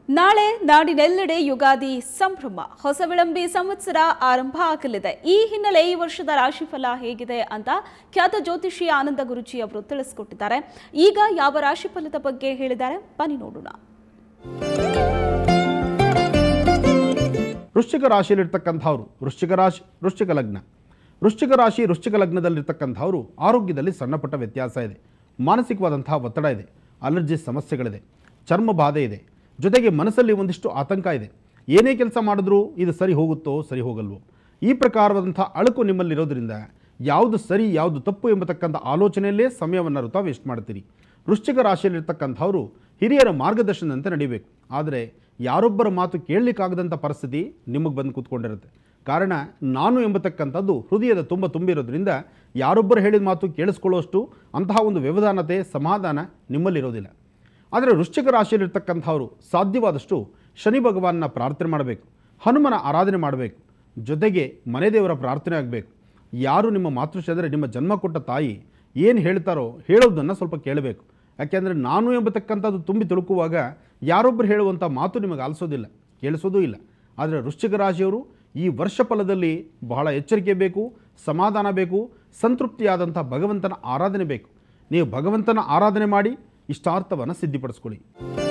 ನಾಳೆ ನಾಡಿನೆಲ್ಲೆಡೆ ಯುಗಾದಿ ಸಂಭ್ರಮ ಹೊಸ ವಿಳಂಬಿ ಸಂವತ್ಸರ ಆರಂಭ ಆಗಲಿದೆ ಈ ಹಿನ್ನೆಲೆ ಈ ವರ್ಷದ ರಾಶಿಫಲ ಹೇಗಿದೆ ಅಂತ ಖ್ಯಾತ ಜ್ಯೋತಿಷಿ ಆನಂದ ಗುರುಜಿ ಅವರು ತಿಳಿಸಿಕೊಟ್ಟಿದ್ದಾರೆ ಈಗ ಯಾವ ರಾಶಿಫಲದ ಬಗ್ಗೆ ಹೇಳಿದ್ದಾರೆ ಬನ್ನಿ ನೋಡೋಣ ವೃಶ್ಚಿಕ ರಾಶಿಯಲ್ಲಿರ್ತಕ್ಕಂಥವ್ರು ವೃಶ್ಚಿಕ ರಾಶಿ ವೃಶ್ಚಿಕ ಲಗ್ನ ವೃಶ್ಚಿಕ ರಾಶಿ ವೃಶ್ಚಿಕ ಲಗ್ನದಲ್ಲಿರ್ತಕ್ಕಂಥವ್ರು ಆರೋಗ್ಯದಲ್ಲಿ ಸಣ್ಣ ಪುಟ್ಟ ವ್ಯತ್ಯಾಸ ಇದೆ ಮಾನಸಿಕವಾದಂತಹ ಒತ್ತಡ ಇದೆ ಅಲರ್ಜಿ ಸಮಸ್ಯೆಗಳಿದೆ ಚರ್ಮ ಬಾಧೆ ಇದೆ ಜೊತೆಗೆ ಮನಸ್ಸಲ್ಲಿ ಒಂದಿಷ್ಟು ಆತಂಕ ಇದೆ ಏನೇ ಕೆಲಸ ಮಾಡಿದ್ರೂ ಇದು ಸರಿ ಹೋಗುತ್ತೋ ಸರಿ ಹೋಗಲ್ವೋ ಈ ಪ್ರಕಾರವಾದಂಥ ಅಳುಕು ನಿಮ್ಮಲ್ಲಿರೋದ್ರಿಂದ ಯಾವುದು ಸರಿ ಯಾವುದು ತಪ್ಪು ಎಂಬತಕ್ಕಂಥ ಆಲೋಚನೆಯಲ್ಲೇ ಸಮಯವನ್ನು ವೃತ ವೇಸ್ಟ್ ಮಾಡ್ತೀರಿ ವೃಶ್ಚಿಕ ರಾಶಿಯಲ್ಲಿರ್ತಕ್ಕಂಥವ್ರು ಹಿರಿಯರ ಮಾರ್ಗದರ್ಶನದಂತೆ ನಡಿಬೇಕು ಆದರೆ ಯಾರೊಬ್ಬರ ಮಾತು ಕೇಳಲಿಕ್ಕಾಗದಂಥ ಪರಿಸ್ಥಿತಿ ನಿಮಗೆ ಬಂದು ಕೂತ್ಕೊಂಡಿರುತ್ತೆ ಕಾರಣ ನಾನು ಎಂಬತಕ್ಕಂಥದ್ದು ಹೃದಯದ ತುಂಬ ತುಂಬಿರೋದ್ರಿಂದ ಯಾರೊಬ್ಬರು ಹೇಳಿದ ಮಾತು ಕೇಳಿಸ್ಕೊಳ್ಳೋಷ್ಟು ಅಂತಹ ಒಂದು ವ್ಯವಧಾನತೆ ಸಮಾಧಾನ ನಿಮ್ಮಲ್ಲಿರೋದಿಲ್ಲ ಆದರೆ ವೃಶ್ಚಿಕ ರಾಶಿಯಲ್ಲಿರ್ತಕ್ಕಂಥವ್ರು ಸಾಧ್ಯವಾದಷ್ಟು ಶನಿ ಭಗವಾನ್ನ ಪ್ರಾರ್ಥನೆ ಮಾಡಬೇಕು ಹನುಮನ ಆರಾಧನೆ ಮಾಡಬೇಕು ಜೊತೆಗೆ ಮನೆ ದೇವರ ಪ್ರಾರ್ಥನೆ ಆಗಬೇಕು ಯಾರು ನಿಮ್ಮ ಮಾತೃಶ್ರೀ ಅಂದರೆ ನಿಮ್ಮ ಜನ್ಮ ಕೊಟ್ಟ ತಾಯಿ ಏನು ಹೇಳ್ತಾರೋ ಹೇಳೋದನ್ನು ಸ್ವಲ್ಪ ಕೇಳಬೇಕು ಯಾಕೆಂದರೆ ನಾನು ಎಂಬತಕ್ಕಂಥದ್ದು ತುಂಬಿ ತುಳುಕುವಾಗ ಯಾರೊಬ್ಬರು ಹೇಳುವಂಥ ಮಾತು ನಿಮಗೆ ಆಲಿಸೋದಿಲ್ಲ ಕೇಳಿಸೋದೂ ಇಲ್ಲ ಆದರೆ ವೃಶ್ಚಿಕ ರಾಶಿಯವರು ಈ ವರ್ಷ ಫಲದಲ್ಲಿ ಬಹಳ ಎಚ್ಚರಿಕೆ ಬೇಕು ಸಮಾಧಾನ ಬೇಕು ಸಂತೃಪ್ತಿಯಾದಂಥ ಭಗವಂತನ ಆರಾಧನೆ ಬೇಕು ನೀವು ಭಗವಂತನ ಆರಾಧನೆ ಮಾಡಿ ಇಷ್ಟಾರ್ಥವನ್ನು ಸಿದ್ಧಿಪಡಿಸ್ಕೊಳ್ಳಿ